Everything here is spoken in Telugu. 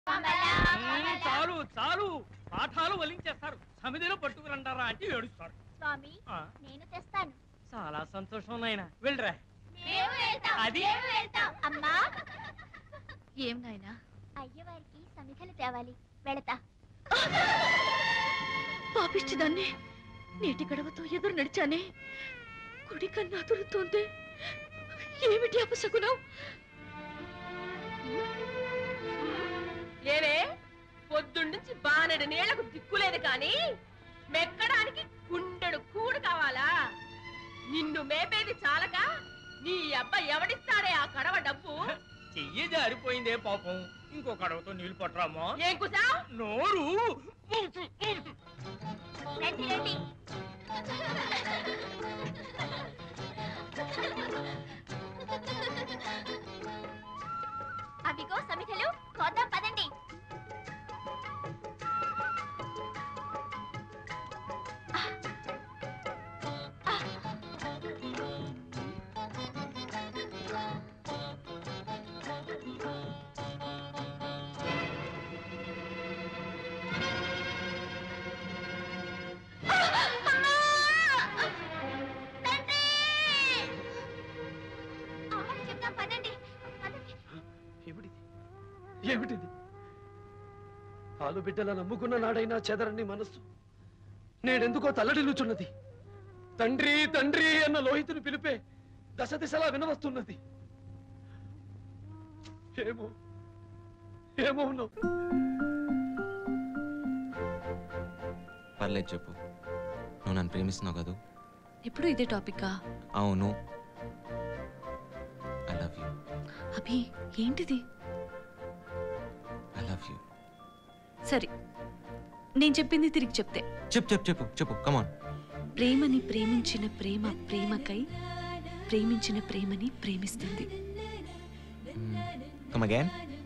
మ్మ్, చాలు చాలు పాఠాలు వలించేస్తారు సమిధిలో పట్టుకురంటారా అంటే ఏడుస్తారు స్వామి ఆ, నేను తెస్తాను చాలా సంతోషం నాయన వెళ్ళరా అది అమ్మా ఏం నాయనా అయ్యవారికి సమిధలు తేవాలి వెళతా పాపిష్టిదాన్ని నీటి గడవతో ఎదురు నడిచానే కుడి కన్నా దురుతోంది ఏమిటి అపశకునం ఏవే పొద్దున్నుంచి బానెడు నీళ్లకు దిక్కులేదు కాని మెక్కడానికి గుండెడు కూడు కావాలా నిన్ను మేపేది చాలక నీ అబ్బ ఎవడిస్తాడే ఆ కడవ డబ్బు చెయ్యి జారిపోయిందే పాపం ఇంకో కడవతో నీళ్లు పట్టరామా ఏం కుసా నోరు రండి రండి అవిగో సమిధలు కోద్దాం పదండి తండ్రి! అమ్మకి చెప్దాం పదండి పదండి ఏమిటిది ఏమిటిది పాలు బిడ్డల నమ్ముకున్న నాడైనా చెదరని మనస్సు నేనెందుకో తల్లడిల్లుచున్నది తండ్రి తండ్రి అన్న లోహితుని పిలిపే దశ దిశలా వినవస్తున్నది ఏమో ఏమో ఉన్నావు పర్లేదు చెప్పు నువ్వు నన్ను ప్రేమిస్తున్నావు కదూ ఎప్పుడు ఇదే టాపిక్కా అవును ఐ లవ్ యూ అభి ఏంటిది ఐ లవ్ యూ సరే నేను చెప్పింది తిరిగి చెప్తే చెప్పు చెప్పు చెప్పు చెప్పు కమాన్ ప్రేమని ప్రేమించిన ప్రేమ ప్రేమకై ప్రేమించిన ప్రేమని ప్రేమిస్తుంది కమ్ అగైన్